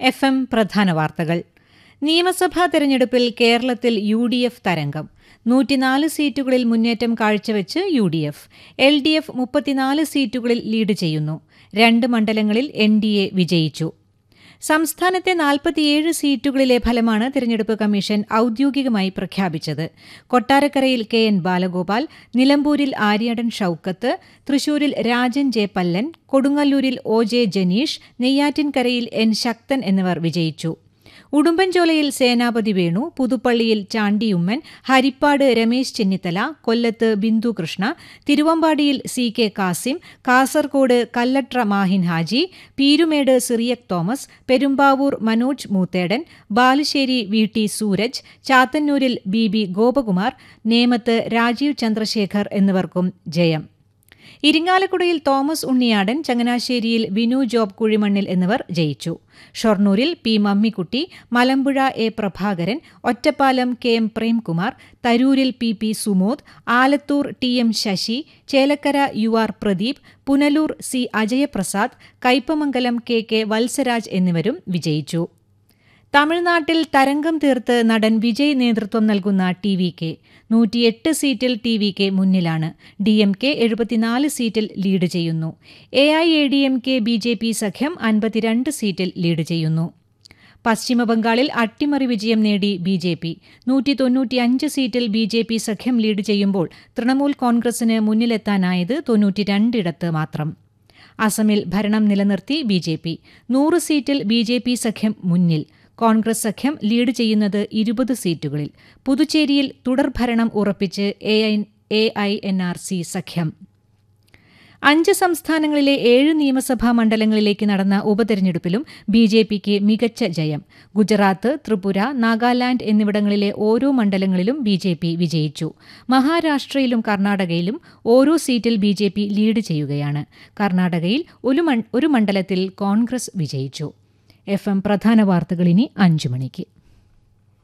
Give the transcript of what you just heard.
F M പ്രധാന വാർത്തകൾ നിയമസഭാ തെരഞ്ഞെടുപ്പിൽ കേരളത്തിൽ യു ഡി എഫ് തരംഗം നൂറ്റിനാല് സീറ്റുകളിൽ മുന്നേറ്റം കാഴ്ചവെച്ച് U D F L D F മുപ്പത്തിനാല് സീറ്റുകളിൽ ലീഡ് ചെയ്യുന്നു രണ്ട് മണ്ഡലങ്ങളിൽ എൻ ഡി എ വിജയിച്ചു സംസ്ഥാനത്തെ നാൽപ്പത്തിയേഴ് സീറ്റുകളിലെ ഫലമാണ് തിരഞ്ഞെടുപ്പ് കമ്മീഷൻ ഔദ്യോഗികമായി പ്രഖ്യാപിച്ചത് കൊട്ടാരക്കരയിൽ കെ എൻ ബാലഗോപാൽ നിലമ്പൂരിൽ ആര്യാടൻ ഷൌക്കത്ത് തൃശൂരിൽ രാജൻ ജെ പല്ലൻ കൊടുങ്ങല്ലൂരിൽ ഒ ജെ ജനീഷ് നെയ്യാറ്റിൻകരയിൽ എൻ ശക്തൻ എന്നിവർ വിജയിച്ചു ഉടുമ്പൻചോലയിൽ സേനാപതി വേണു പുതുപ്പള്ളിയിൽ ചാണ്ടിയുമ്മൻ ഹരിപ്പാട് രമേശ് ചെന്നിത്തല കൊല്ലത്ത് ബിന്ദു കൃഷ്ണ തിരുവമ്പാടിയിൽ C K Kasim Kasaragod Kalladra Mahin Haji Peermade Cyriac Thomas Perumbavoor Manoj Moothedan Balussery V T Sooraj ചാത്തന്നൂരിൽ ബി ബി ഗോപകുമാർ നേമത്ത് രാജീവ് ചന്ദ്രശേഖർ എന്നിവർക്കും ജയം ഇരിങ്ങാലക്കുടയിൽ തോമസ് ഉണ്ണിയാടൻ ചങ്ങനാശ്ശേരിയിൽ വിനു ജോബ് കുഴിമണ്ണിൽ എന്നിവർ ജയിച്ചു ഷൊർണൂരിൽ P Mammikutty Malampuzha A Prabhakaran Ottapalam K M Premkumar തരൂരിൽ P P Sumod Alathur T M Sasi Chelakkara U R Pradeep Punalur C Ajayaprasad Kaipamangalam K K Valsaraj എന്നിവരും വിജയിച്ചു തമിഴ്നാട്ടിൽ തരംഗം തീർത്ത് നടൻ വിജയ് നേതൃത്വം നൽകുന്ന ടി വി കെ നൂറ്റിയെട്ട് സീറ്റിൽ ടി വി കെ മുന്നിലാണ് ഡി എം കെ എഴുപത്തിനാല് സീറ്റിൽ ലീഡ് ചെയ്യുന്നു A I A D M K B J P സഖ്യം അൻപത്തിരണ്ട് സീറ്റിൽ ലീഡ് ചെയ്യുന്നു പശ്ചിമബംഗാളിൽ അട്ടിമറി വിജയം നേടി ബി ജെ പി നൂറ്റി തൊണ്ണൂറ്റിയഞ്ച് സീറ്റിൽ ബി ജെ പി സഖ്യം ലീഡ് ചെയ്യുമ്പോൾ തൃണമൂൽ കോൺഗ്രസിന് മുന്നിലെത്താനായത് തൊണ്ണൂറ്റിരണ്ടിടത്ത് മാത്രം അസമിൽ ഭരണം നിലനിർത്തി ബി ജെ പി നൂറ് സീറ്റിൽ ബി ജെ പി സഖ്യം മുന്നിൽ കോൺഗ്രസ് സഖ്യം ലീഡ് ചെയ്യുന്നത് ഇരുപത് സീറ്റുകളിൽ പുതുച്ചേരിയിൽ തുടർഭരണം ഉറപ്പിച്ച് A I N R C സഖ്യം അഞ്ച് സംസ്ഥാനങ്ങളിലെ ഏഴ് നിയമസഭാ മണ്ഡലങ്ങളിലേക്ക് നടന്ന ഉപതെരഞ്ഞെടുപ്പിലും ബി ജെ പിക്ക് മികച്ച ജയം ഗുജറാത്ത് ത്രിപുര നാഗാലാന്റ് എന്നിവിടങ്ങളിലെ ഓരോ മണ്ഡലങ്ങളിലും ബി ജെ പി വിജയിച്ചു മഹാരാഷ്ട്രയിലും കർണാടകയിലും ഓരോ സീറ്റിൽ ബി ജെ പി ലീഡ് ചെയ്യുകയാണ് കർണാടകയിൽ ഒരു മണ്ഡലത്തിൽ കോൺഗ്രസ് വിജയിച്ചു എഫ് എം പ്രധാന വാർത്തകൾ ഇനി അഞ്ചു മണിക്ക്